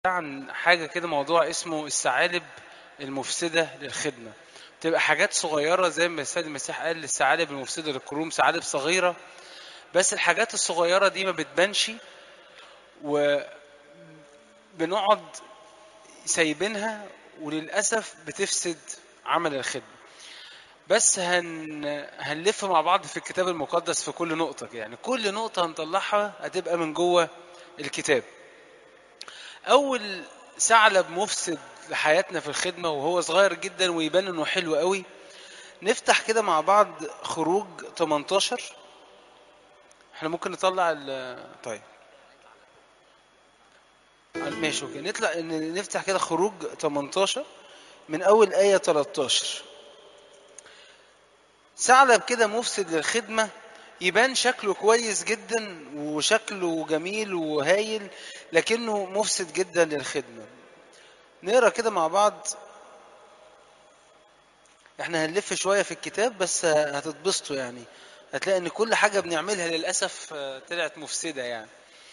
عن حاجة كده موضوع اسمه الثعالب المفسدة للخدمة تبقى حاجات صغيرة زي ما السيد المسيح قال الثعالب المفسدة للكروم ثعالب صغيرة بس الحاجات الصغيرة دي ما بتبانش وبنقعد سايبينها وللأسف بتفسد عمل الخدمة بس هن... هنلف مع بعض في الكتاب المقدس في كل نقطة يعني كل نقطة هنطلعها هتبقى من جوه الكتاب أول ثعلب مفسد لحياتنا في الخدمة وهو صغير جدا ويبان إنه حلو قوي نفتح كده مع بعض خروج 18 احنا ممكن نطلع ال طيب ماشي اوكي نطلع نفتح كده خروج 18 من اول ايه 13 ثعلب كده مفسد للخدمه يبان شكله كويس جدا وشكله جميل وهايل لكنه مفسد جدا للخدمه نقرا كده مع بعض احنا هنلف شويه في الكتاب بس هتتبسطوا يعني هتلاقي ان كل حاجه بنعملها للاسف طلعت مفسده يعني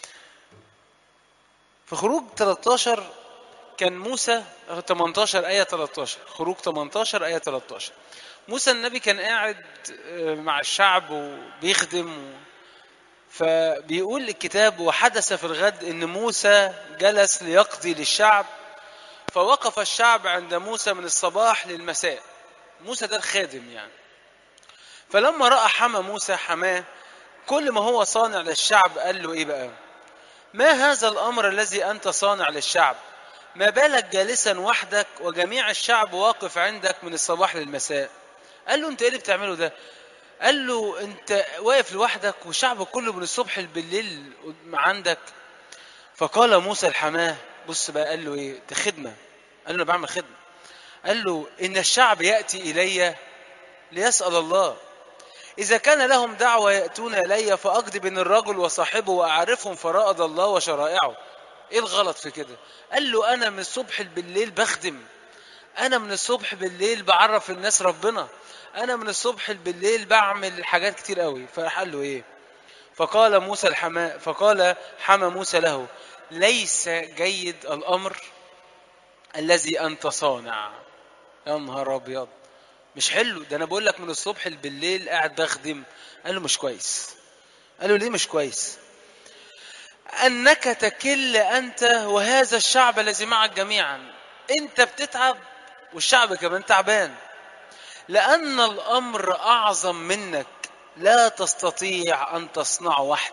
في خروج 13 كان موسى 18 آية 13 خروج 18 آية 13 موسى النبي كان قاعد مع الشعب وبيخدم فبيقول الكتاب وحدث في الغد ان موسى جلس ليقضي للشعب فوقف الشعب عند موسى من الصباح للمساء موسى ده الخادم يعني فلما راى حمى موسى حماه كل ما هو صانع للشعب قال له ايه بقى ما هذا الامر الذي انت صانع للشعب ما بالك جالسا وحدك وجميع الشعب واقف عندك من الصباح للمساء قال له انت ايه اللي بتعمله ده قال له انت واقف لوحدك والشعب كله من الصبح بالليل عندك فقال موسى الحماه بص بقى قال له ايه ده خدمه قال له انا بعمل خدمه قال له ان الشعب ياتي الي ليسال الله إذا كان لهم دعوة يأتون إلي فأقضي بين الرجل وصاحبه وأعرفهم فرائض الله وشرائعه إيه الغلط في كده قال له أنا من الصبح بالليل بخدم أنا من الصبح بالليل بعرف الناس ربنا أنا من الصبح بالليل بعمل حاجات كتير قوي فراح قال له إيه فقال موسى الحماء فقال حمى موسى له ليس جيد الأمر الذي أنت صانع يا نهار أبيض مش حلو ده انا بقول لك من الصبح بالليل قاعد بخدم قال له مش كويس قال له ليه مش كويس انك تكل انت وهذا الشعب الذي معك جميعا انت بتتعب والشعب كمان تعبان لان الامر اعظم منك لا تستطيع ان تصنعه وحدك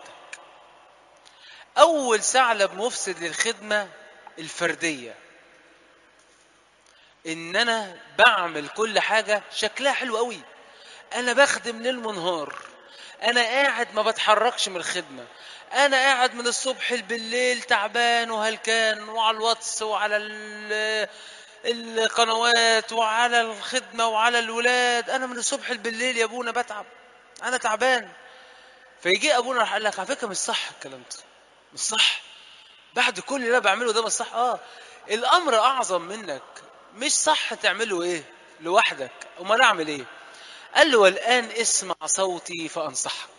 اول ثعلب مفسد للخدمه الفرديه ان انا بعمل كل حاجه شكلها حلو قوي انا بخدم ليل ونهار انا قاعد ما بتحركش من الخدمه انا قاعد من الصبح بالليل تعبان وهلكان وعلى الواتس وعلى القنوات وعلى الخدمه وعلى الولاد انا من الصبح بالليل يا ابونا بتعب انا تعبان فيجي ابونا راح قال لك على فكره مش صح الكلام ده مش صح بعد كل اللي انا بعمله ده مش صح اه الامر اعظم منك مش صح تعمله ايه لوحدك امال اعمل ايه قال له والان اسمع صوتي فانصحك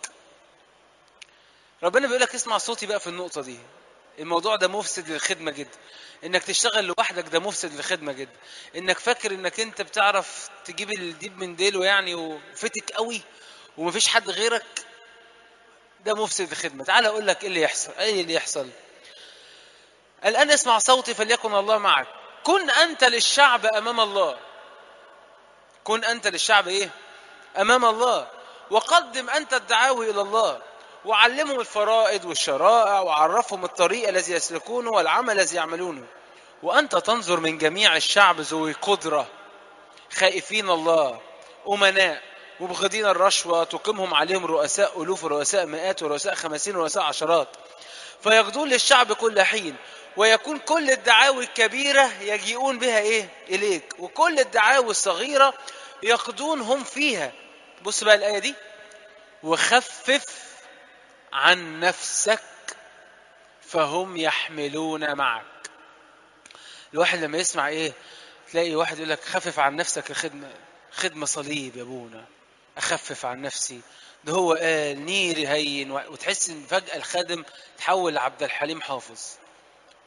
ربنا بيقول لك اسمع صوتي بقى في النقطه دي الموضوع ده مفسد للخدمه جدا انك تشتغل لوحدك ده مفسد للخدمه جدا انك فاكر انك انت بتعرف تجيب الديب من ديله يعني وفتك قوي ومفيش حد غيرك ده مفسد للخدمه تعال اقول لك ايه اللي يحصل ايه اللي يحصل الان اسمع صوتي فليكن الله معك كن أنت للشعب أمام الله كن أنت للشعب إيه أمام الله وقدم أنت الدعاوي إلى الله وعلمهم الفرائض والشرائع وعرفهم الطريق الذي يسلكونه والعمل الذي يعملونه وأنت تنظر من جميع الشعب ذوي قدرة خائفين الله أمناء مبغضين الرشوة تقيمهم عليهم رؤساء ألوف ورؤساء مئات ورؤساء خمسين ورؤساء عشرات فيغدون للشعب كل حين ويكون كل الدعاوي الكبيرة يجيئون بها إيه إليك وكل الدعاوي الصغيرة يقضون هم فيها بص بقى الآية دي وخفف عن نفسك فهم يحملون معك الواحد لما يسمع إيه تلاقي واحد يقول لك خفف عن نفسك الخدمة خدمة صليب يا ابونا أخفف عن نفسي ده هو قال نيري هين وتحس ان فجأة الخادم تحول لعبد الحليم حافظ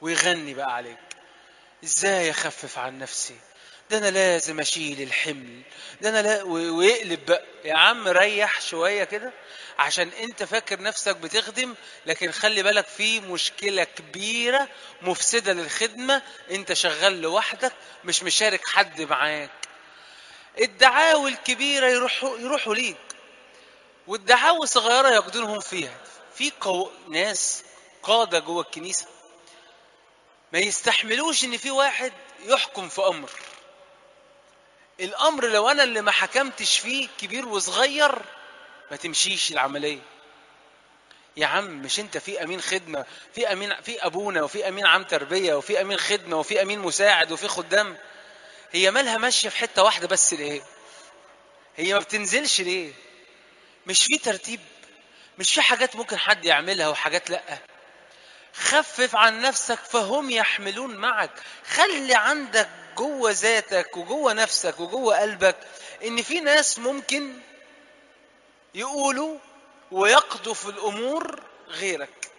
ويغني بقى عليك ازاي اخفف عن نفسي ده انا لازم اشيل الحمل ده انا لا و- ويقلب بقى يا عم ريح شويه كده عشان انت فاكر نفسك بتخدم لكن خلي بالك في مشكله كبيره مفسده للخدمه انت شغال لوحدك مش مشارك حد معاك الدعاوي الكبيره يروحوا يروحوا ليك والدعاوي الصغيره يقدرهم فيها في قو... ناس قاده جوه الكنيسه ما يستحملوش ان في واحد يحكم في امر الامر لو انا اللي ما حكمتش فيه كبير وصغير ما تمشيش العمليه يا عم مش انت في امين خدمه في امين في ابونا وفي امين عام تربيه وفي امين خدمه وفي امين مساعد وفي خدام هي مالها ماشيه في حته واحده بس ليه هي ما بتنزلش ليه مش في ترتيب مش في حاجات ممكن حد يعملها وحاجات لا خفف عن نفسك فهم يحملون معك خلي عندك جوه ذاتك وجوه نفسك وجوه قلبك ان في ناس ممكن يقولوا ويقضوا في الامور غيرك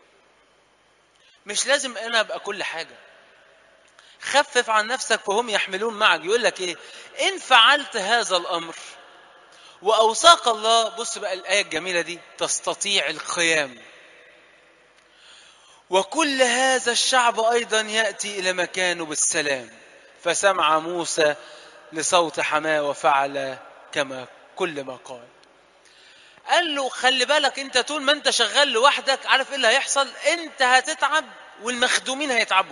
مش لازم انا ابقى كل حاجه خفف عن نفسك فهم يحملون معك يقول لك ايه ان فعلت هذا الامر واوصاك الله بص بقى الايه الجميله دي تستطيع القيام وكل هذا الشعب ايضا ياتي الى مكانه بالسلام فسمع موسى لصوت حماه وفعل كما كل ما قال قال له خلي بالك انت طول ما انت شغال لوحدك عارف ايه اللي هيحصل انت هتتعب والمخدومين هيتعبوا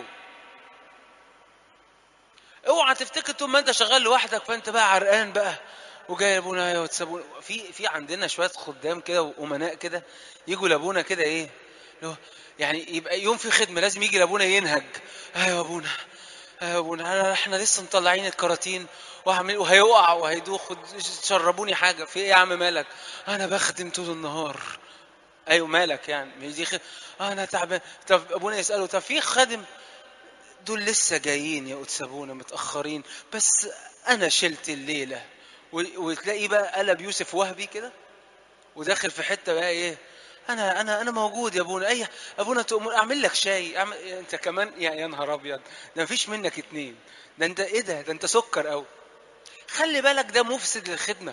اوعى تفتكر طول ما انت شغال لوحدك فانت بقى عرقان بقى وجاي لابونا يا وتسابونا في في عندنا شويه خدام كده وامناء كده يجوا لابونا كده ايه لو يعني يبقى يوم في خدمه لازم يجي لابونا ينهج ايوه يا ابونا ايوه يا ابونا أنا- احنا لسه مطلعين الكراتين وهعمل وهيقع وهيدوخ شربوني حاجه في ايه يا عم مالك انا بخدم طول النهار ايوه مالك يعني مش دي خ... انا تعبان طب ابونا يساله طب في خادم دول لسه جايين يا قدس ابونا متاخرين بس انا شلت الليله و... وتلاقي بقى قلب يوسف وهبي كده وداخل في حته بقى ايه انا انا انا موجود يا ابونا اي ابونا تؤمر اعمل لك شاي أعمل... انت كمان يا, يا نهار ابيض ده مفيش منك اتنين ده انت ايه ده ده انت سكر قوي خلي بالك ده مفسد للخدمه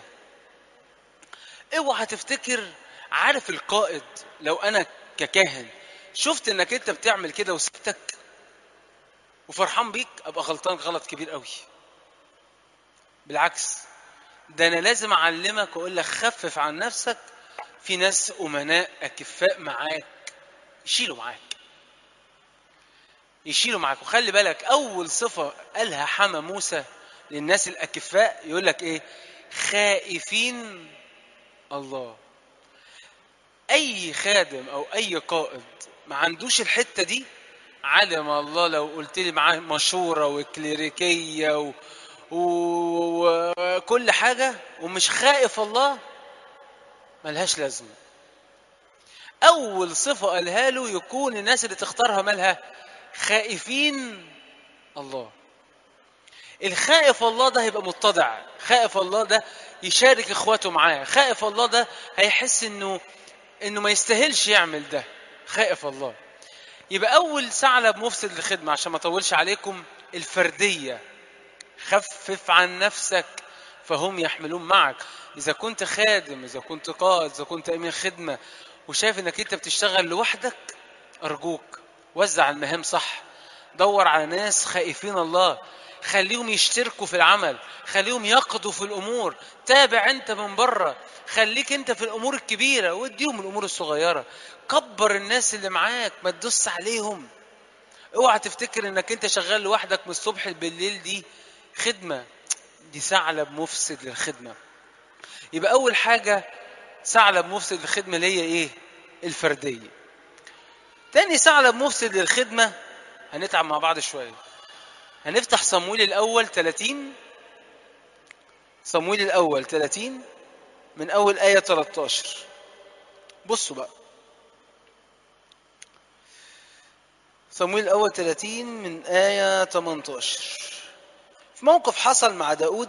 اوعى تفتكر عارف القائد لو انا ككاهن شفت انك انت بتعمل كده وسبتك وفرحان بيك ابقى غلطان غلط كبير قوي بالعكس ده انا لازم اعلمك واقول لك خفف عن نفسك في ناس امناء اكفاء معاك يشيلوا معاك يشيلوا معاك وخلي بالك اول صفه قالها حما موسى للناس الاكفاء يقول لك ايه خائفين الله اي خادم او اي قائد ما عندوش الحته دي علم الله لو قلت لي معاه مشوره وكليريكيه و... و- وكل حاجه ومش خائف الله ملهاش لازمه اول صفه قالها له يكون الناس اللي تختارها مالها خائفين الله الخائف الله ده هيبقى متضع خائف الله ده يشارك اخواته معاه خائف الله ده هيحس انه انه ما يستاهلش يعمل ده خائف الله يبقى اول ثعلب مفسد للخدمه عشان ما اطولش عليكم الفرديه خفف عن نفسك فهم يحملون معك اذا كنت خادم اذا كنت قائد اذا كنت امين خدمه وشايف انك انت بتشتغل لوحدك ارجوك وزع المهام صح دور على ناس خائفين الله خليهم يشتركوا في العمل خليهم يقضوا في الامور تابع انت من بره خليك انت في الامور الكبيره واديهم الامور الصغيره كبر الناس اللي معاك ما تدوس عليهم اوعى تفتكر انك انت شغال لوحدك من الصبح بالليل دي خدمه دي ثعلب مفسد للخدمه يبقى اول حاجه ثعلب مفسد للخدمه اللي هي ايه الفرديه تاني ثعلب مفسد للخدمه هنتعب مع بعض شويه هنفتح صمويل الاول 30 صمويل الاول 30 من اول ايه 13 بصوا بقى صمويل الاول 30 من ايه 18 في موقف حصل مع داود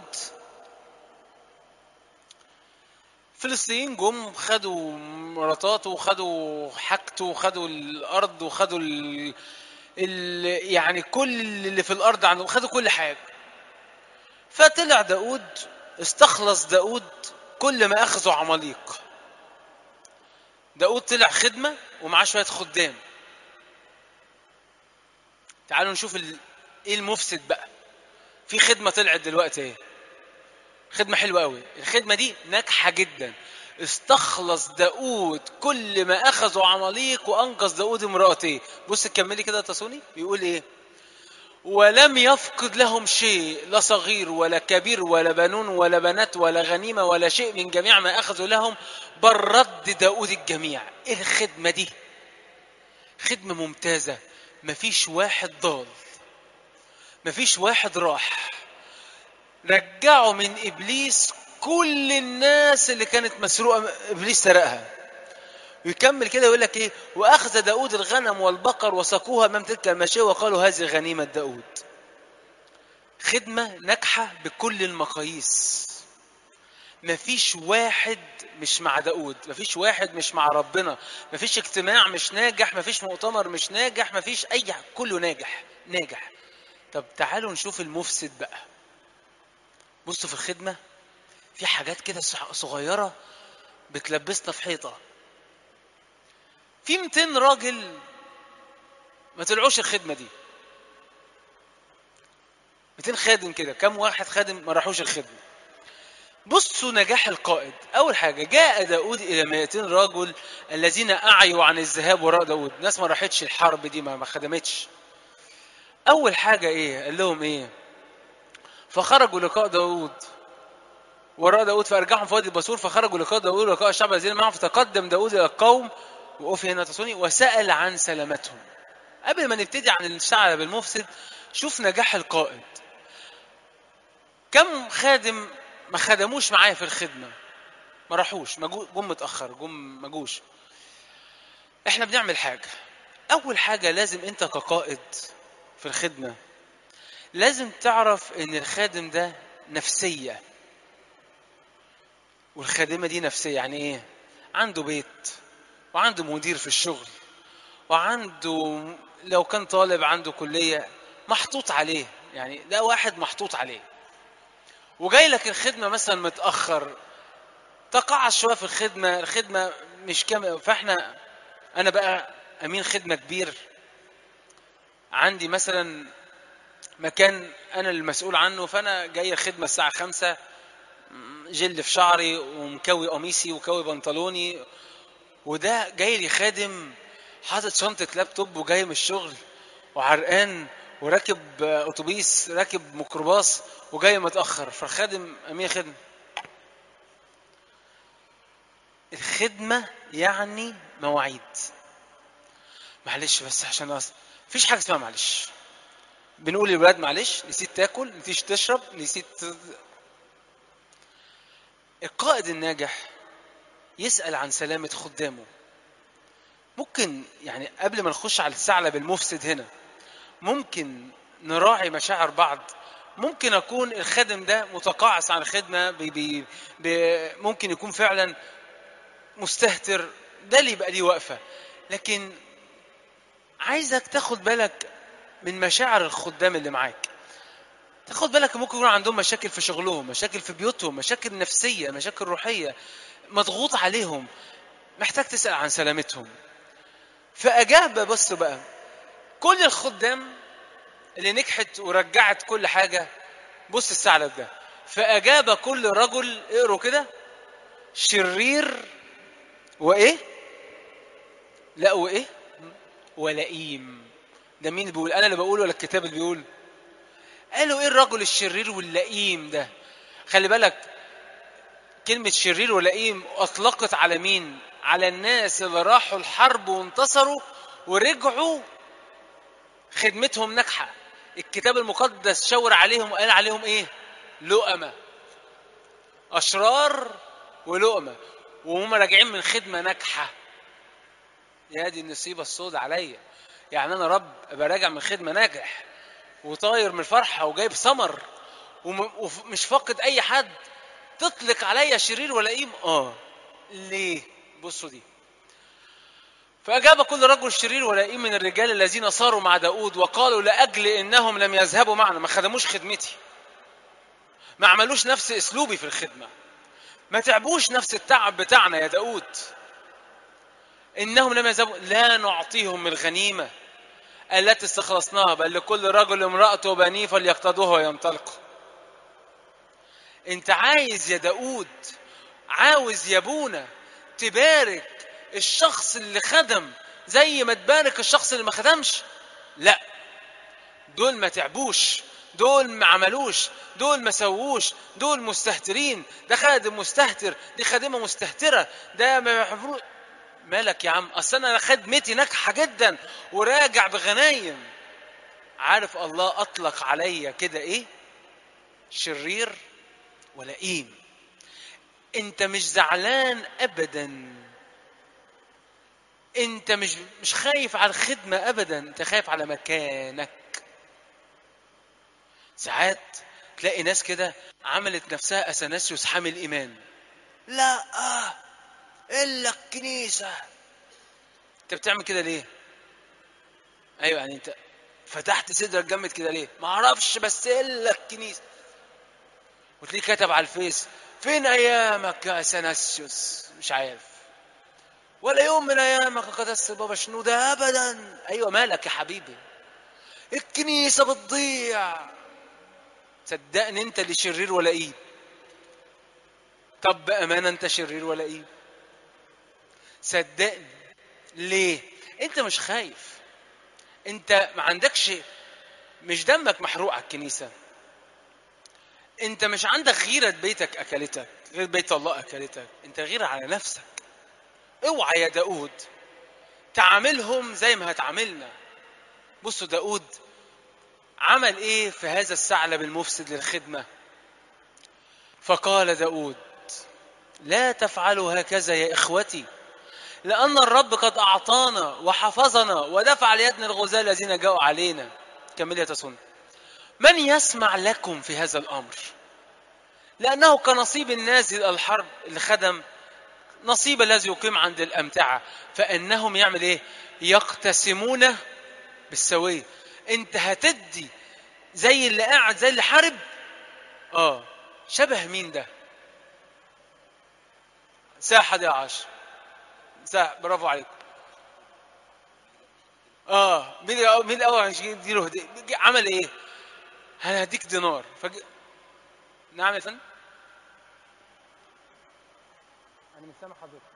فلسطين جم خدوا مراتاته وخدوا حاجته وخدوا الارض وخدوا ال- ال- يعني كل اللي في الارض عندهم خدوا كل حاجه فطلع داود استخلص داود كل ما اخذوا عماليق داود طلع خدمه ومعاه شويه خدام تعالوا نشوف ال... ايه المفسد بقى في خدمه طلعت دلوقتي ايه خدمه حلوه قوي الخدمه دي ناجحه جدا استخلص داود كل ما اخذوا عماليق وانقذ داود امرأتيه بص كملي كده يا تسوني بيقول ايه ولم يفقد لهم شيء لا صغير ولا كبير ولا بنون ولا بنات ولا غنيمة ولا شيء من جميع ما أخذوا لهم بل رد داود الجميع إيه الخدمة دي خدمة ممتازة مفيش واحد ضال مفيش واحد راح رجعوا من إبليس كل الناس اللي كانت مسروقة إبليس سرقها ويكمل كده يقول لك ايه واخذ داود الغنم والبقر وسقوها امام تلك الماشيه وقالوا هذه غنيمه داود خدمه ناجحه بكل المقاييس مفيش واحد مش مع داود مفيش واحد مش مع ربنا مفيش اجتماع مش ناجح مفيش مؤتمر مش ناجح مفيش اي كله ناجح ناجح طب تعالوا نشوف المفسد بقى بصوا في الخدمه في حاجات كده صغيره بتلبسنا في حيطه في 200 راجل ما طلعوش الخدمه دي 200 خادم كده كم واحد خادم ما راحوش الخدمه بصوا نجاح القائد اول حاجه جاء داود الى 200 رجل الذين اعيوا عن الذهاب وراء داود ناس ما راحتش الحرب دي ما ما خدمتش اول حاجه ايه قال لهم ايه فخرجوا لقاء داود وراء داود فارجعهم في وادي الباسور فخرجوا لقاء داود ولقاء الشعب الذين معه فتقدم داود الى القوم وقف هنا تصوني وسأل عن سلامتهم قبل ما نبتدي عن الثعلب المفسد شوف نجاح القائد كم خادم ما خدموش معايا في الخدمة ما راحوش ما جو- جم متأخر جم ما جوش احنا بنعمل حاجة أول حاجة لازم أنت كقائد في الخدمة لازم تعرف إن الخادم ده نفسية والخادمة دي نفسية يعني إيه؟ عنده بيت وعنده مدير في الشغل وعنده لو كان طالب عنده كلية محطوط عليه يعني ده واحد محطوط عليه وجاي لك الخدمة مثلا متأخر تقعس شوية في الخدمة الخدمة مش كامل فاحنا أنا بقى أمين خدمة كبير عندي مثلا مكان أنا المسؤول عنه فأنا جاي الخدمة الساعة خمسة جل في شعري ومكوي قميصي وكوي بنطلوني وده جاي لي خادم حاطط شنطة لابتوب وجاي من الشغل وعرقان وراكب اتوبيس راكب ميكروباص وجاي متأخر فالخادم أمين خدمة الخدمة يعني مواعيد معلش بس عشان أص... مفيش حاجة اسمها معلش بنقول للولاد معلش نسيت تاكل نسيت تشرب نسيت القائد الناجح يسأل عن سلامة خدامه ممكن يعني قبل ما نخش على الثعلب المفسد هنا ممكن نراعي مشاعر بعض ممكن اكون الخادم ده متقاعس عن الخدمه بي بي بي ممكن يكون فعلا مستهتر ده اللي يبقى ليه وقفه لكن عايزك تاخد بالك من مشاعر الخدام اللي معاك تاخد بالك ممكن يكون عندهم مشاكل في شغلهم مشاكل في بيوتهم مشاكل نفسيه مشاكل روحيه مضغوط عليهم محتاج تسال عن سلامتهم فاجاب بص بقى كل الخدام اللي نجحت ورجعت كل حاجه بص الثعلب ده فاجاب كل رجل اقروا كده شرير وايه لا وايه ولئيم ده مين اللي بيقول انا اللي بقول ولا الكتاب اللي بيقول قالوا ايه الرجل الشرير واللئيم ده خلي بالك كلمة شرير ولئيم أطلقت على مين؟ على الناس اللي راحوا الحرب وانتصروا ورجعوا خدمتهم ناجحة الكتاب المقدس شاور عليهم وقال عليهم ايه؟ لؤمة أشرار ولؤمة وهم راجعين من خدمة ناجحة يا دي النصيبة السوداء عليا يعني أنا رب أبقى راجع من خدمة ناجح وطاير من الفرحة وجايب ثمر وم- ومش فاقد أي حد تطلق عليا شرير ولئيم اه ليه بصوا دي فأجاب كل رجل شرير ولئيم من الرجال الذين صاروا مع داود وقالوا لأجل إنهم لم يذهبوا معنا ما خدموش خدمتي ما عملوش نفس أسلوبي في الخدمة ما تعبوش نفس التعب بتاعنا يا داود إنهم لم يذهبوا لا نعطيهم من الغنيمة التي استخلصناها بل لكل رجل امرأته وبنيه فليقتضوها وينطلقوا انت عايز يا داود عاوز يا ابونا تبارك الشخص اللي خدم زي ما تبارك الشخص اللي ما خدمش لا دول ما تعبوش دول ما عملوش دول ما سووش دول مستهترين ده خادم مستهتر دي خادمه مستهتره ده ما يحفروش مالك يا عم اصل انا خدمتي ناجحه جدا وراجع بغنايم عارف الله اطلق عليا كده ايه شرير ولئيم انت مش زعلان ابدا انت مش مش خايف على الخدمه ابدا انت خايف على مكانك ساعات تلاقي ناس كده عملت نفسها اثناسيوس حامل ايمان لا آه الا الكنيسه انت بتعمل كده ليه ايوه يعني انت فتحت صدرك جامد كده ليه ما اعرفش بس الا الكنيسه وتلاقيه كتب على الفيس فين ايامك يا اثناسيوس مش عارف ولا يوم من ايامك قدس بابا شنو ده ابدا ايوه مالك يا حبيبي الكنيسه بتضيع صدقني انت اللي شرير ولا ايه طب بامانه انت شرير ولا ايه صدقني ليه انت مش خايف انت ما عندكش مش دمك محروق على الكنيسه انت مش عندك غيره بيتك اكلتك غير بيت الله اكلتك انت غيره على نفسك اوعى يا داود تعاملهم زي ما هتعاملنا بصوا داود عمل ايه في هذا الثعلب المفسد للخدمه فقال داود لا تفعلوا هكذا يا اخوتي لان الرب قد اعطانا وحفظنا ودفع ليدنا الغزاة الذين جاءوا علينا كمل يا تسون من يسمع لكم في هذا الامر لانه كنصيب النازل الحرب اللي خدم نصيب الذي يقيم عند الامتعه فانهم يعمل ايه يقتسمون بالسويه انت هتدي زي اللي قاعد زي اللي حارب اه شبه مين ده ساعة 11 ساعة برافو عليكم اه مين الأول- مين الاول عشان يديله هدية عمل ايه انا هديك دينار فج... نعم يا فندم انا مش سامع حضرتك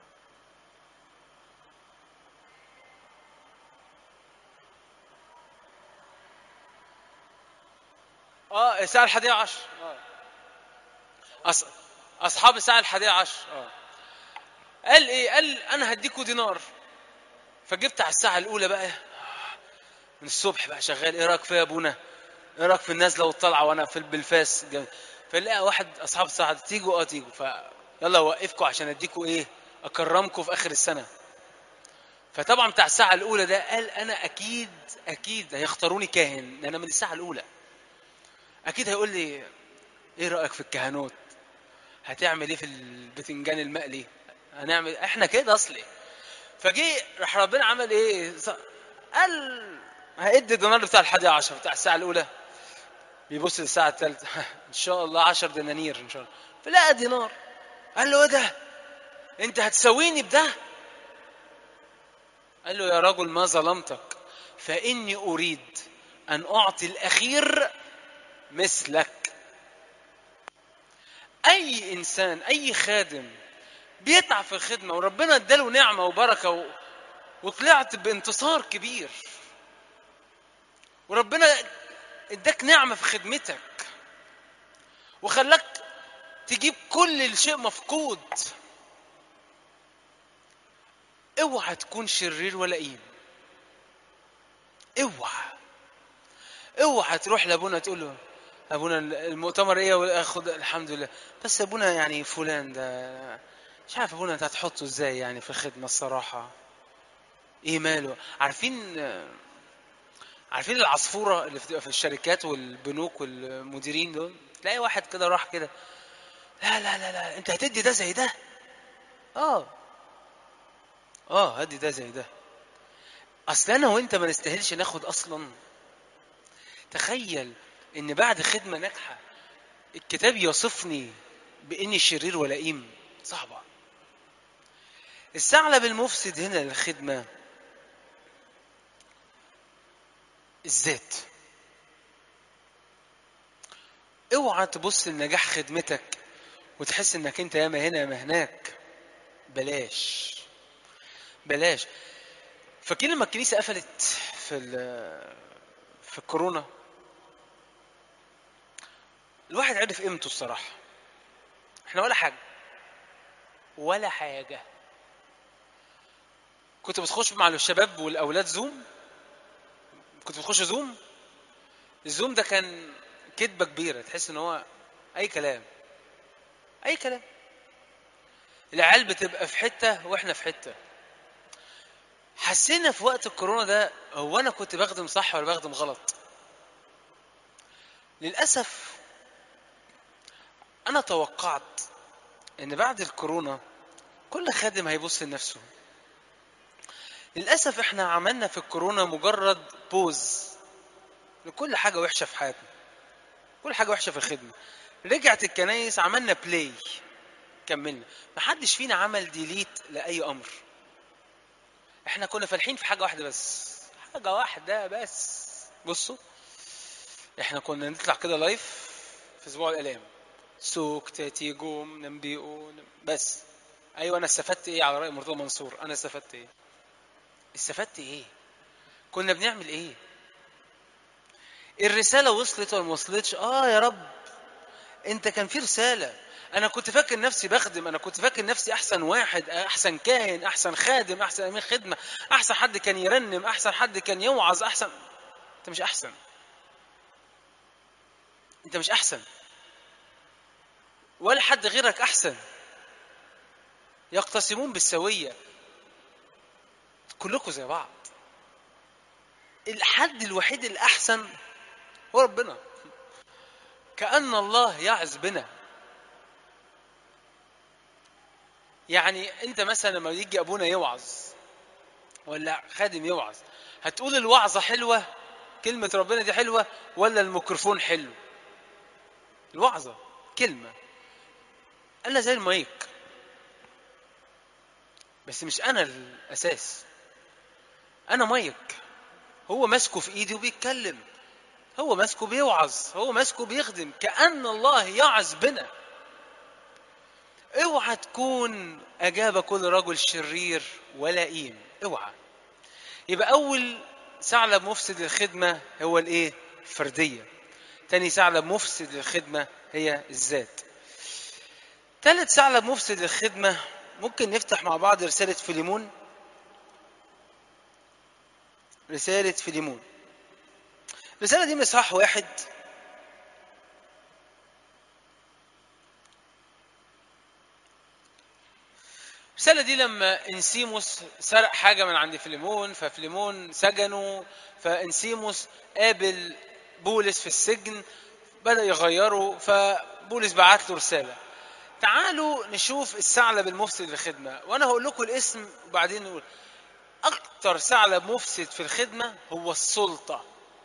اه الساعة الحادية عشر اه أص... أصحاب الساعة الحادية عشر اه قال إيه؟ قال أنا هديكوا دينار فجبت على الساعة الأولى بقى من الصبح بقى شغال إيه رأيك فيا يا أبونا؟ إيه رأيك في النازلة والطلعة وأنا في بالفاس جم- فلقى واحد أصحاب الساعة تيجوا أه تيجوا فيلا أوقفكم عشان أديكوا إيه؟ أكرمكم في آخر السنة فطبعا بتاع الساعة الأولى ده قال أنا أكيد أكيد هيختاروني كاهن أنا من الساعة الأولى اكيد هيقول لي ايه رايك في الكهنوت هتعمل ايه في البتنجان المقلي هنعمل احنا كده اصلي فجه راح ربنا عمل ايه ص- قال هيدي الدينار بتاع الحادي عشر بتاع الساعه الاولى بيبص للساعه الثالثه ان شاء الله عشر دنانير ان شاء الله فلقى دينار قال له ايه ده انت هتساويني بده قال له يا رجل ما ظلمتك فاني اريد ان اعطي الاخير مثلك اي انسان اي خادم بيتعب في الخدمه وربنا اداله نعمه وبركه و... وطلعت بانتصار كبير وربنا اداك نعمه في خدمتك وخلاك تجيب كل الشيء مفقود اوعى تكون شرير ولئيم اوعى اوعى تروح لابونا تقول له ابونا المؤتمر ايه واخد الحمد لله بس ابونا يعني فلان ده مش عارف ابونا انت هتحطه ازاي يعني في الخدمه الصراحه ايه ماله عارفين عارفين العصفوره اللي بتبقى في الشركات والبنوك والمديرين دول تلاقي واحد كده راح كده لا لا لا لا انت هتدي ده زي ده اه اه هدي ده زي ده اصل انا وانت ما نستاهلش ناخد اصلا تخيل ان بعد خدمه ناجحه الكتاب يصفني باني شرير ولئيم صعبه الثعلب المفسد هنا للخدمه الذات اوعى تبص لنجاح خدمتك وتحس انك انت ياما هنا ياما هناك بلاش بلاش فاكرين لما الكنيسه قفلت في ال- في الكورونا الواحد عرف قيمته الصراحه احنا ولا حاجه ولا حاجه كنت بتخش مع الشباب والاولاد زوم كنت بتخش زوم الزوم ده كان كدبه كبيره تحس ان هو اي كلام اي كلام العيال بتبقى في حته واحنا في حته حسينا في وقت الكورونا ده هو انا كنت بخدم صح ولا بخدم غلط للاسف انا توقعت ان بعد الكورونا كل خادم هيبص لنفسه للاسف احنا عملنا في الكورونا مجرد بوز لكل حاجه وحشه في حياتنا كل حاجه وحشه في الخدمه رجعت الكنايس عملنا بلاي كملنا محدش فينا عمل ديليت لاي امر احنا كنا فالحين في حاجه واحده بس حاجه واحده بس بصوا احنا كنا نطلع كده لايف في اسبوع الالام سوق تاتي جوم نمبيئو نم- بس ايوه انا استفدت ايه على راي مرتضى منصور انا استفدت ايه استفدت ايه كنا بنعمل ايه الرساله وصلت ولا ما وصلتش اه يا رب انت كان في رساله انا كنت فاكر نفسي بخدم انا كنت فاكر نفسي احسن واحد احسن كاهن احسن خادم احسن امين خدمه احسن حد كان يرنم احسن حد كان يوعظ احسن انت مش احسن انت مش احسن ولا حد غيرك احسن يقتسمون بالسويه كلكم زي بعض الحد الوحيد الاحسن هو ربنا كأن الله يعز بنا يعني انت مثلا لما يجي ابونا يوعظ ولا خادم يوعظ هتقول الوعظة حلوة كلمة ربنا دي حلوة ولا الميكروفون حلو الوعظة كلمة أنا زي المايك بس مش أنا الأساس أنا مايك هو ماسكه في إيدي وبيتكلم هو ماسكه بيوعظ هو ماسكه بيخدم كأن الله يعظ بنا اوعى تكون أجاب كل رجل شرير ولئيم اوعى يبقى أول ثعلب مفسد للخدمة هو الإيه؟ الفردية تاني ثعلب مفسد للخدمة هي الذات ثالث ثعلب مفسد للخدمة ممكن نفتح مع بعض رسالة فيليمون رسالة فيليمون الرسالة دي من إصحاح واحد الرسالة دي لما انسيموس سرق حاجة من عند فيليمون ففيليمون سجنه فانسيموس قابل بولس في السجن بدأ يغيره فبولس بعت له رسالة تعالوا نشوف الثعلب المفسد للخدمة وأنا هقول لكم الاسم وبعدين نقول أكتر ثعلب مفسد في الخدمة هو السلطة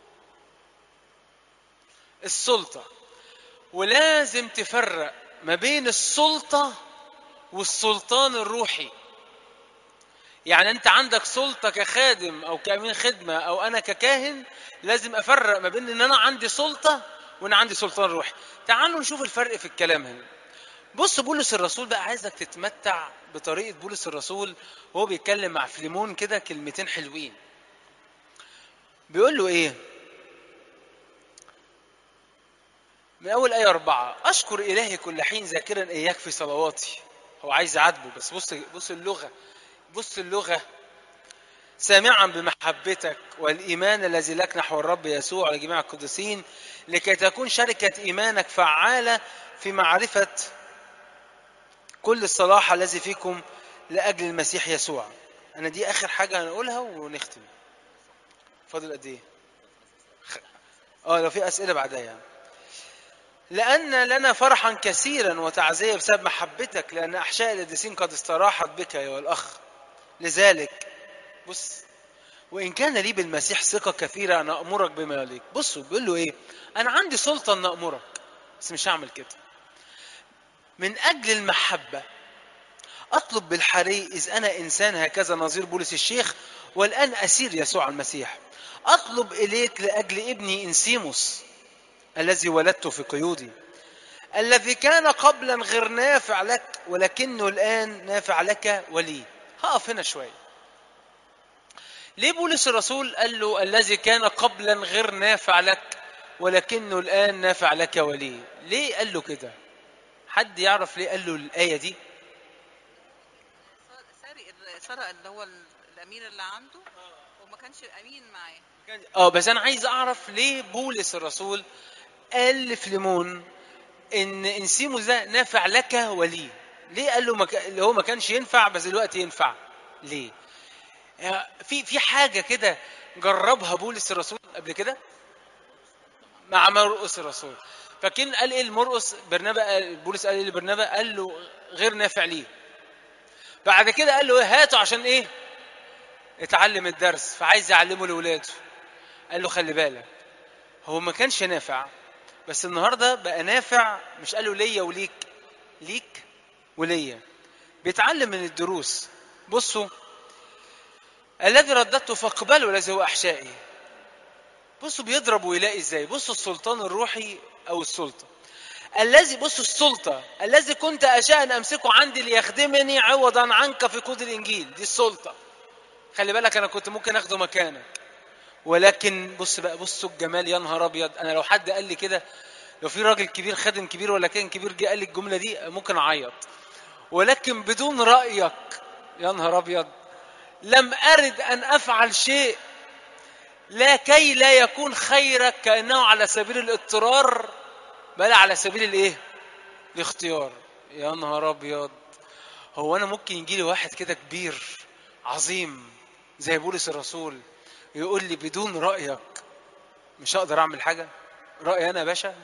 السلطة ولازم تفرق ما بين السلطة والسلطان الروحي يعني انت عندك سلطة كخادم او كأمين خدمة او انا ككاهن لازم افرق ما بين ان انا عندي سلطة وان عندي سلطان روحي تعالوا نشوف الفرق في الكلام هنا بص بولس الرسول بقى عايزك تتمتع بطريقة بولس الرسول وهو بيتكلم مع فليمون كده كلمتين حلوين بيقول له ايه من اول ايه اربعة اشكر الهي كل حين ذاكرا اياك في صلواتي هو عايز يعاتبه بس بص بص اللغة بص اللغة سامعا بمحبتك والإيمان الذي لك نحو الرب يسوع لجميع القديسين لكي تكون شركة إيمانك فعالة في معرفة كل الصلاح الذي فيكم لأجل المسيح يسوع أنا دي آخر حاجة هنقولها ونختم فاضل قد إيه؟ اه لو في أسئلة بعدها يعني. لأن لنا فرحا كثيرا وتعزية بسبب محبتك لأن أحشاء القديسين قد استراحت بك أيها الأخ لذلك بص وان كان لي بالمسيح ثقه كثيره انا امرك بما يليق بصوا بيقول له ايه انا عندي سلطه ان امرك بس مش هعمل كده من اجل المحبه اطلب بالحري اذ انا انسان هكذا نظير بولس الشيخ والان اسير يسوع المسيح اطلب اليك لاجل ابني انسيموس الذي ولدته في قيودي الذي كان قبلا غير نافع لك ولكنه الان نافع لك ولي هقف هنا شويه ليه بولس الرسول قال له الذي كان قبلا غير نافع لك ولكنه الان نافع لك ولي ليه قال له كده حد يعرف ليه قال له الايه دي سارق سرق اللي هو الامير اللي عنده وما كانش امين معاه اه بس انا عايز اعرف ليه بولس الرسول قال لفليمون ان انسيموس ده نافع لك ولي ليه قال له مك... اللي هو ما كانش ينفع بس دلوقتي ينفع ليه آه، في في حاجه كده جربها بولس الرسول قبل كده مع مرقس الرسول فكان قال ايه المرقس برنابا قال- بولس قال ايه لبرنابا قال له غير نافع ليه بعد كده قال له ايه هاته عشان ايه اتعلم الدرس فعايز يعلمه لاولاده قال له خلي بالك هو ما كانش نافع بس النهارده بقى نافع مش قال له ليا وليك ليك وليا بيتعلم من الدروس بصوا الذي رددته فاقبله الذي هو احشائي بصوا بيضرب ويلاقي ازاي بصوا السلطان الروحي او السلطه الذي بصوا السلطه الذي كنت اشاء ان امسكه عندي ليخدمني عوضا عنك في قود الانجيل دي السلطه خلي بالك انا كنت ممكن اخده مكانك ولكن بص بقى بصوا الجمال يا نهار ابيض انا لو حد قال لي كده لو في راجل كبير خادم كبير ولا كان كبير جه قال لي الجمله دي ممكن اعيط ولكن بدون رايك يا نهار ابيض لم ارد ان افعل شيء لا كي لا يكون خيرك كانه على سبيل الاضطرار بل على سبيل الايه الاختيار يا نهار ابيض هو انا ممكن يجي لي واحد كده كبير عظيم زي بولس الرسول يقول لي بدون رايك مش هقدر اعمل حاجه رايي انا يا باشا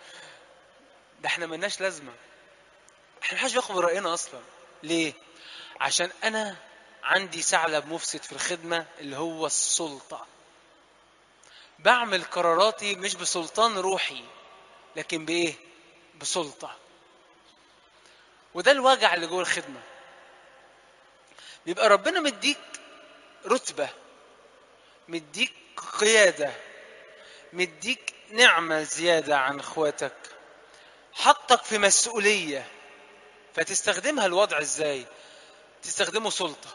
ده احنا ملناش لازمه احنا محدش بياخد براينا اصلا ليه عشان انا عندي ثعلب مفسد في الخدمه اللي هو السلطه بعمل قراراتي مش بسلطان روحي لكن بايه بسلطه وده الوجع اللي جوه الخدمه بيبقى ربنا مديك رتبه مديك قياده مديك نعمه زياده عن اخواتك حطك في مسؤوليه فتستخدمها الوضع ازاي تستخدمه سلطه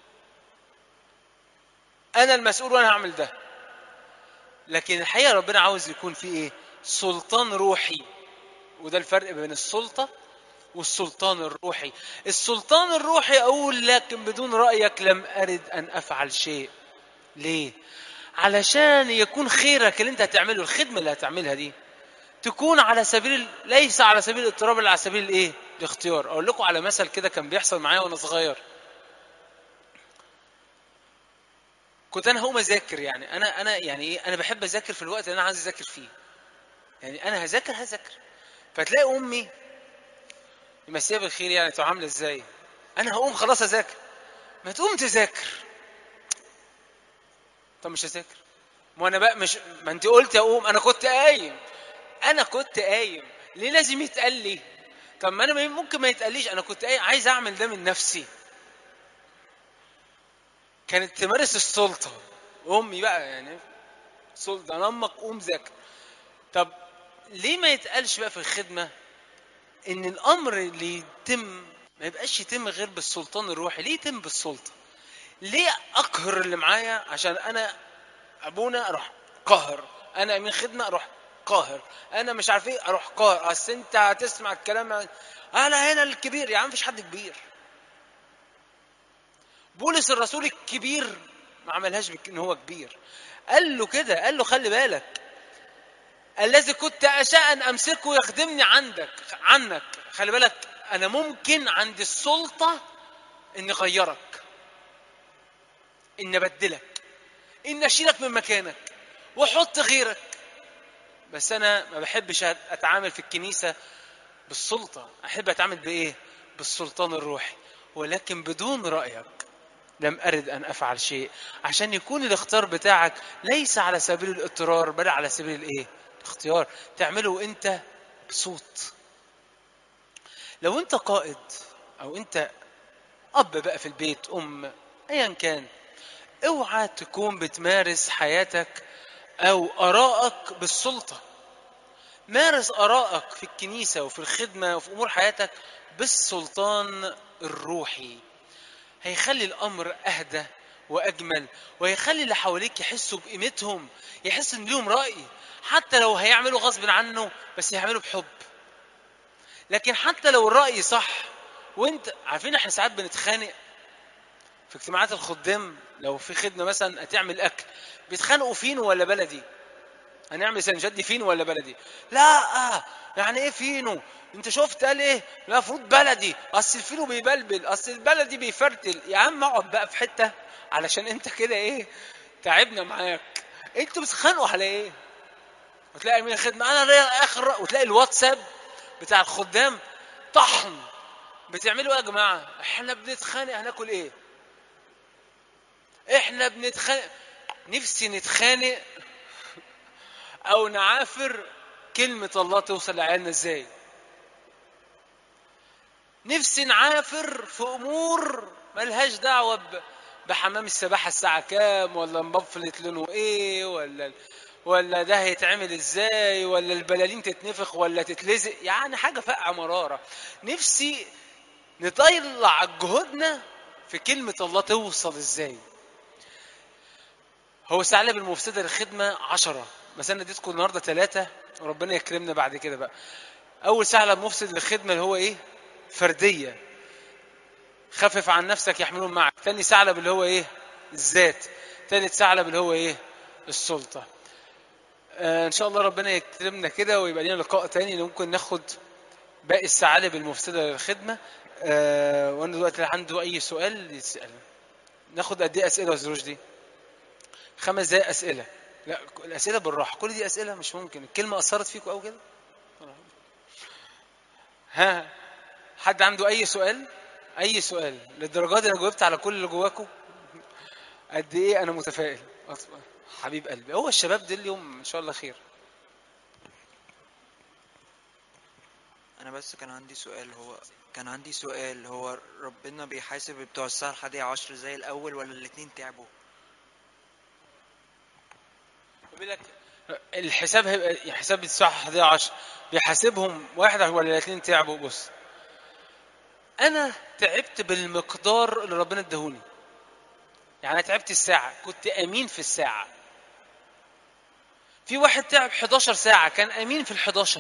انا المسؤول وانا هعمل ده لكن الحقيقه ربنا عاوز يكون في ايه سلطان روحي وده الفرق بين السلطه والسلطان الروحي السلطان الروحي اقول لكن بدون رايك لم ارد ان افعل شيء ليه علشان يكون خيرك اللي انت هتعمله الخدمه اللي هتعملها دي تكون على سبيل ليس على سبيل الاضطراب بل على سبيل الايه الاختيار اقول لكم على مثل كده كان بيحصل معايا وانا صغير كنت انا هقوم اذاكر يعني انا انا يعني ايه انا بحب اذاكر في الوقت اللي انا عايز اذاكر فيه يعني انا هذاكر هذاكر فتلاقي امي يمسيها بالخير يعني تبقى عامله ازاي انا هقوم خلاص اذاكر ما تقوم تذاكر طب مش هذاكر ما انا بقى مش ما انت قلت اقوم انا كنت قايم انا كنت قايم ليه لازم يتقال لي طب ما انا ممكن ما يتقاليش انا كنت قايم عايز اعمل ده من نفسي كانت تمارس السلطه امي بقى يعني سلطه انا امك قوم ذاكر طب ليه ما يتقالش بقى في الخدمه ان الامر اللي يتم ما يبقاش يتم غير بالسلطان الروحي ليه يتم بالسلطه ليه اقهر اللي معايا عشان انا ابونا اروح قاهر انا امين خدمه اروح قاهر انا مش عارف ايه اروح قاهر اصل انت هتسمع الكلام انا هنا الكبير يا عم مفيش حد كبير بولس الرسول الكبير ما عملهاش بك ان هو كبير قال له كده قال له خلي بالك الذي كنت اشاء ان امسكه يخدمني عندك عنك خلي بالك انا ممكن عند السلطه اني اغيرك اني ابدلك اني اشيلك من مكانك واحط غيرك بس انا ما بحبش اتعامل في الكنيسه بالسلطه احب اتعامل بايه بالسلطان الروحي ولكن بدون رايك لم أرد أن أفعل شيء عشان يكون الاختيار بتاعك ليس على سبيل الاضطرار بل على سبيل الايه الاختيار تعمله انت بصوت لو انت قائد او انت اب بقى في البيت ام ايا كان اوعى تكون بتمارس حياتك او ارائك بالسلطه مارس ارائك في الكنيسه وفي الخدمه وفي امور حياتك بالسلطان الروحي هيخلي الامر اهدى واجمل وهيخلي اللي حواليك يحسوا بقيمتهم يحس ان ليهم راي حتى لو هيعملوا غصب عنه بس يعملوا بحب لكن حتى لو الراي صح وانت عارفين احنا ساعات بنتخانق في اجتماعات الخدام لو في خدمه مثلا هتعمل اكل بيتخانقوا فينو ولا بلدي هنعمل سنجدي فينو ولا بلدي لا يعني ايه فينو انت شفت قال ايه لا المفروض بلدي اصل الفينو بيبلبل اصل البلدي بيفرتل يا عم اقعد بقى في حته علشان انت كده ايه تعبنا معاك انتوا بتتخانقوا على ايه وتلاقي من الخدمه انا ليا اخر وتلاقي الواتساب بتاع الخدام طحن بتعملوا ايه يا جماعه احنا بنتخانق هناكل ايه احنا بنتخانق نفسي نتخانق او نعافر كلمة الله توصل لعيالنا ازاي نفسي نعافر في امور ملهاش دعوة ب- بحمام السباحة الساعة كام ولا مبفلت لونه ايه ولا ولا ده هيتعمل ازاي ولا البلالين تتنفخ ولا تتلزق يعني حاجة فقع مرارة نفسي نطلع جهودنا في كلمة الله توصل ازاي هو ثعلب المفسدة للخدمة عشرة مثلا اديتكم النهارده ثلاثة وربنا يكرمنا بعد كده بقى أول ثعلب مفسد للخدمة اللي هو إيه؟ فردية خفف عن نفسك يحملون معك تاني ثعلب اللي هو إيه؟ الذات تالت ثعلب اللي هو إيه؟ السلطة آه إن شاء الله ربنا يكرمنا كده ويبقى لنا لقاء تاني اللي ممكن ناخد باقي الثعالب المفسدة للخدمة آه وأنا دلوقتي اللي عنده أي سؤال يسأل ناخد قد إيه أسئلة يا أستاذ رشدي؟ خمس دقايق أسئلة لا الأسئلة بالراحة كل دي أسئلة مش ممكن الكلمة أثرت فيكم أو كده ها حد عنده أي سؤال أي سؤال للدرجة دي أنا جاوبت على كل اللي جواكم قد إيه أنا متفائل أصلاً. حبيب قلبي هو الشباب ده اليوم إن شاء الله خير انا بس كان عندي سؤال هو كان عندي سؤال هو ربنا بيحاسب بتوع الساعة الحادية عشر زي الأول ولا الاتنين تعبوا؟ بيقول لك الحساب هيبقى يعني حساب الساعة 11 بيحاسبهم واحد ولا الاثنين تعبوا بص أنا تعبت بالمقدار اللي ربنا اداهوني يعني أنا تعبت الساعة كنت أمين في الساعة في واحد تعب 11 ساعة كان أمين في ال 11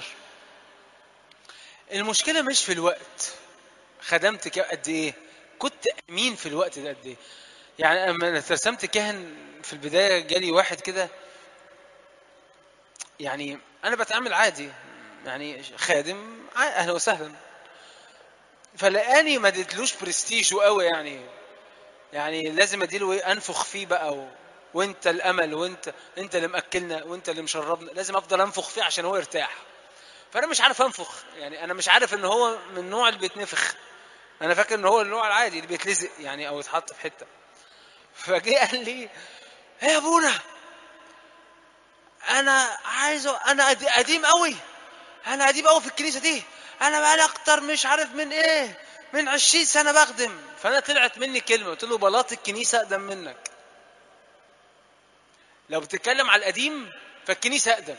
المشكلة مش في الوقت خدمت ك- قد إيه كنت أمين في الوقت ده قد إيه يعني لما رسمت كاهن في البداية جالي واحد كده يعني انا بتعامل عادي يعني خادم ع- اهلا وسهلا فلقاني ما اديتلوش برستيج قوي يعني يعني لازم اديله ايه انفخ فيه بقى و... وانت الامل وانت انت اللي ماكلنا وانت اللي مشربنا لازم افضل انفخ فيه عشان هو يرتاح فانا مش عارف انفخ يعني انا مش عارف ان هو من النوع اللي بيتنفخ انا فاكر ان هو النوع العادي اللي بيتلزق يعني او يتحط في حته فجه قال لي ايه يا ابونا انا عايزه انا قد- قديم قوي انا قديم قوي في الكنيسه دي انا بقالي اكتر مش عارف من ايه من 20 سنه بخدم فانا طلعت مني كلمه قلت له بلاط الكنيسه اقدم منك لو بتتكلم على القديم فالكنيسه اقدم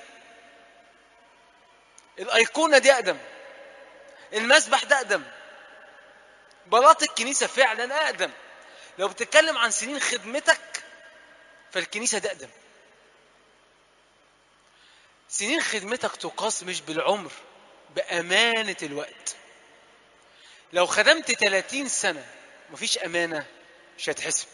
الايقونه دي اقدم المسبح ده اقدم بلاط الكنيسه فعلا اقدم لو بتتكلم عن سنين خدمتك فالكنيسه ده اقدم سنين خدمتك تقاس مش بالعمر بأمانة الوقت لو خدمت 30 سنة مفيش أمانة مش هتحسب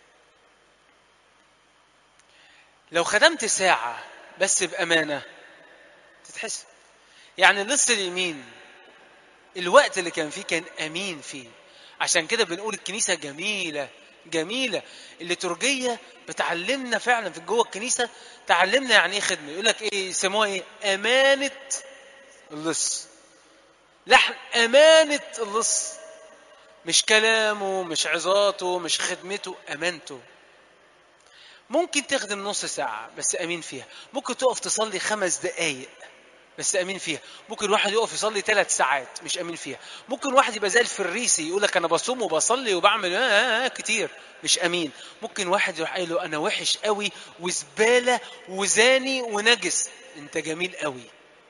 لو خدمت ساعة بس بأمانة تتحسب يعني اللص اليمين الوقت اللي كان فيه كان أمين فيه عشان كده بنقول الكنيسة جميلة جميلة الليتورجية بتعلمنا فعلا في جوه الكنيسة تعلمنا يعني ايه خدمة يقول لك ايه يسموها ايه أمانة اللص لحن أمانة اللص مش كلامه مش عظاته مش خدمته امانته ممكن تخدم نص ساعة بس أمين فيها ممكن تقف تصلي خمس دقايق بس أمين فيها ممكن واحد يقف يصلي ثلاث ساعات مش أمين فيها ممكن واحد يبقى زي الفريسي يقول لك أنا بصوم وبصلي وبعمل آه آه آه كتير مش أمين ممكن واحد يروح قايل له أنا وحش قوي وزبالة وزاني ونجس أنت جميل قوي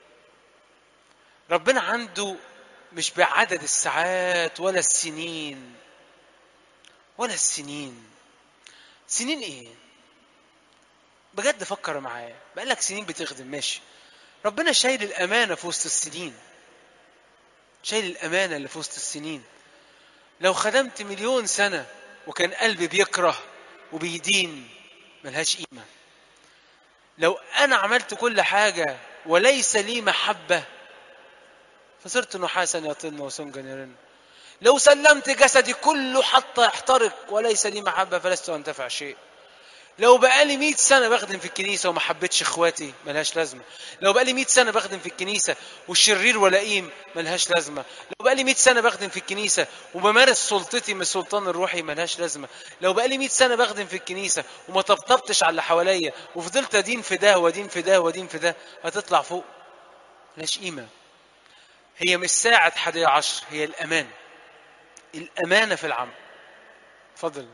ربنا عنده مش بعدد الساعات ولا السنين ولا السنين سنين ايه بجد فكر معايا بقالك سنين بتخدم ماشي ربنا شايل الامانه في وسط السنين شايل الامانه اللي في وسط السنين لو خدمت مليون سنه وكان قلبي بيكره وبيدين ملهاش قيمه لو انا عملت كل حاجه وليس لي محبه فصرت نحاسا يطن وسنجا يرن لو سلمت جسدي كله حتى يحترق وليس لي محبة فلست أنتفع شيء لو بقالي 100 سنة بخدم في الكنيسة وما حبيتش اخواتي ملهاش لازمة لو بقالي 100 سنة بخدم في الكنيسة والشرير ولئيم ملهاش لازمة لو بقالي 100 سنة بخدم في الكنيسة وبمارس سلطتي من السلطان الروحي ملهاش لازمة لو بقالي 100 سنة بخدم في الكنيسة وما طبطبتش على اللي حواليا وفضلت ادين في ده وادين في ده وادين في ده هتطلع فوق ملهاش قيمة هي مش ساعة حادية عشر هي الأمان الأمانة في العمل اتفضل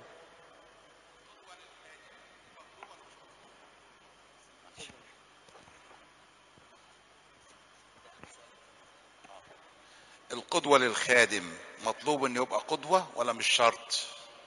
القدوة للخادم مطلوب انه يبقى قدوة ولا مش شرط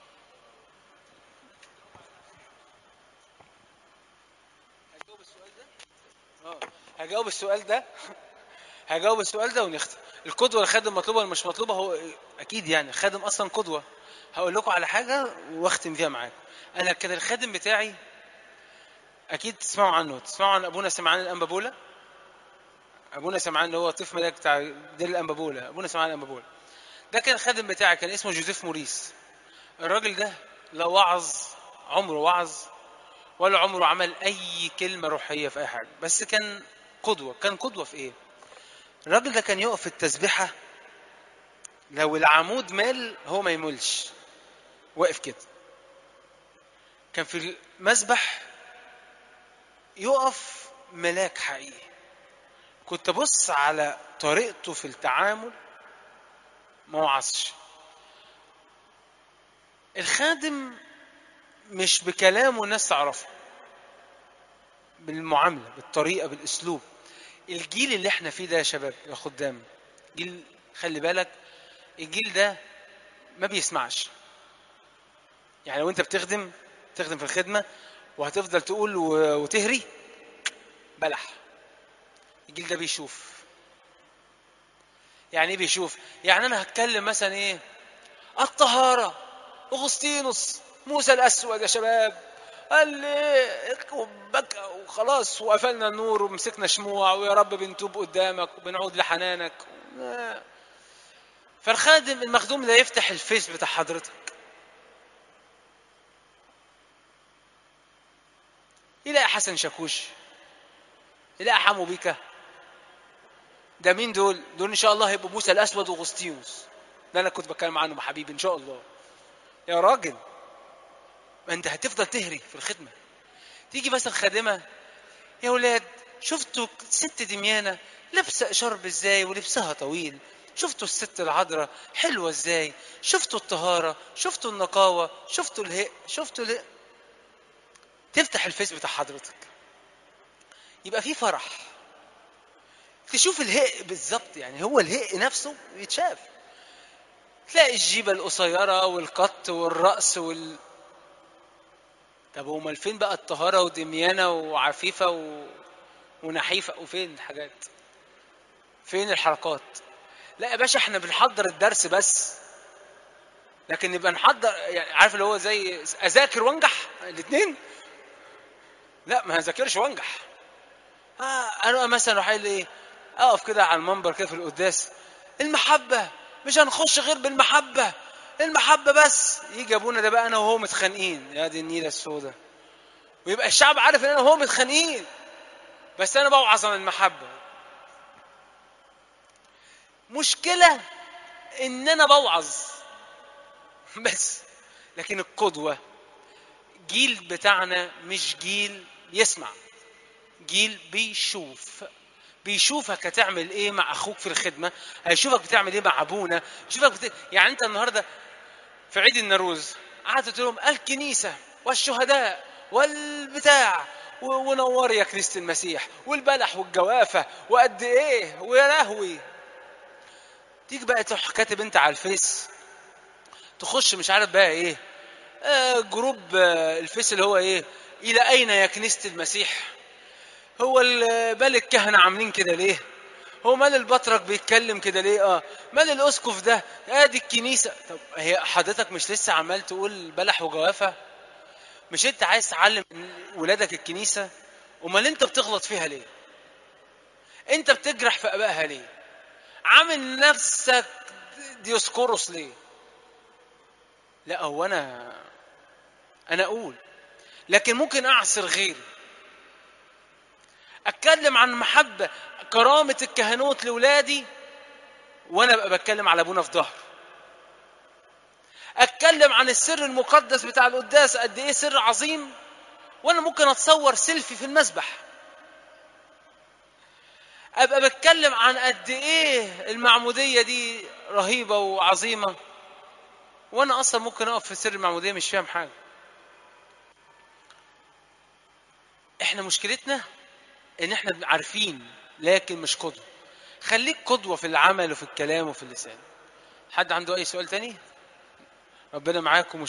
هجاوب السؤال ده هجاوب السؤال ده ونختم القدوه الخادم مطلوبه ولا مش مطلوبه هو اكيد يعني الخادم اصلا قدوه هقول لكم على حاجه واختم فيها معاكم انا كان الخادم بتاعي اكيد تسمعوا عنه تسمعوا عن ابونا سمعان الانبابوله ابونا سمعان اللي هو طفل ملاك بتاع دير الانبابوله ابونا سمعان الانبابوله ده كان الخادم بتاعي كان اسمه جوزيف موريس الراجل ده لا وعظ عمره وعظ ولا عمره عمل اي كلمه روحيه في اي حاجه بس كان قدوه كان قدوه في ايه الراجل ده كان يقف في التسبيحة لو العمود مال هو ما يملش واقف كده كان في المسبح يقف ملاك حقيقي كنت ابص على طريقته في التعامل ما وعظش الخادم مش بكلامه الناس تعرفه بالمعاملة بالطريقة بالأسلوب الجيل اللي احنا فيه ده يا شباب يا خدام جيل خلي بالك الجيل ده ما بيسمعش يعني لو انت بتخدم تخدم في الخدمة وهتفضل تقول و- وتهري بلح الجيل ده بيشوف يعني ايه بيشوف يعني انا هتكلم مثلا ايه الطهارة اغسطينوس موسى الاسود يا شباب قال لي وبكى وخلاص وقفلنا النور ومسكنا شموع ويا رب بنتوب قدامك وبنعود لحنانك فالخادم المخدوم ده يفتح الفيس بتاع حضرتك يلاقي حسن شاكوش يلاقي حمو بيكا ده مين دول؟ دول ان شاء الله هيبقوا موسى الاسود واغسطينوس ده انا كنت بتكلم عنهم حبيبي ان شاء الله يا راجل ما انت هتفضل تهري في الخدمه تيجي مثلا خادمه يا ولاد شفتوا ست دميانه لابسه شرب ازاي ولبسها طويل شفتوا الست العذراء حلوه ازاي شفتوا الطهاره شفتوا النقاوه شفتوا الهق شفتوا الهق تفتح الفيس بتاع حضرتك يبقى في فرح تشوف الهق بالظبط يعني هو الهق نفسه يتشاف تلاقي الجيبه القصيره والقط والرأس وال طب امال فين بقى الطهاره ودميانه وعفيفه و... ونحيفه وفين الحاجات فين الحركات لا يا باشا احنا بنحضر الدرس بس لكن نبقى نحضر يعني عارف اللي هو زي اذاكر وانجح الاثنين لا ما هذاكرش وانجح آه انا مثلا اروح قايل ايه اقف كده على المنبر كده في القداس المحبه مش هنخش غير بالمحبه المحبه بس يجي ابونا ده بقى انا وهو متخانقين يا دي النيله السوداء ويبقى الشعب عارف ان انا وهو متخانقين بس انا بوعظ عن المحبه مشكله ان انا بوعظ بس لكن القدوة جيل بتاعنا مش جيل يسمع جيل بيشوف بيشوفك هتعمل ايه مع اخوك في الخدمه هيشوفك بتعمل ايه مع ابونا يشوفك بت... يعني انت النهارده في عيد النوروز قعدت تقول لهم الكنيسه والشهداء والبتاع و- ونور يا كنيسه المسيح والبلح والجوافه وقد ايه ويا لهوي تيجي بقى تروح كاتب انت على الفيس تخش مش عارف بقى ايه آه جروب آه الفيس اللي هو ايه الى اين يا كنيسه المسيح هو ال- مال الكهنه عاملين كده ليه هو مال البطرك بيتكلم كده ليه اه مال الاسقف ده ادي الكنيسه طب هي حضرتك مش لسه عمال تقول بلح وجوافه مش انت عايز تعلم ولادك الكنيسه امال انت بتغلط فيها ليه انت بتجرح في ابائها ليه عامل نفسك ديوسكوروس ليه لا هو انا انا اقول لكن ممكن اعصر غيري اتكلم عن محبه كرامه الكهنوت لاولادي وانا ابقى بتكلم على ابونا في ظهر اتكلم عن السر المقدس بتاع القداس قد ايه سر عظيم وانا ممكن اتصور سيلفي في المسبح ابقى بتكلم عن قد ايه المعموديه دي رهيبه وعظيمه وانا اصلا ممكن اقف في سر المعموديه مش فاهم حاجه احنا مشكلتنا ان احنا عارفين لكن مش قدوه خليك قدوه في العمل وفي الكلام وفي اللسان حد عنده اي سؤال تاني ربنا معاكم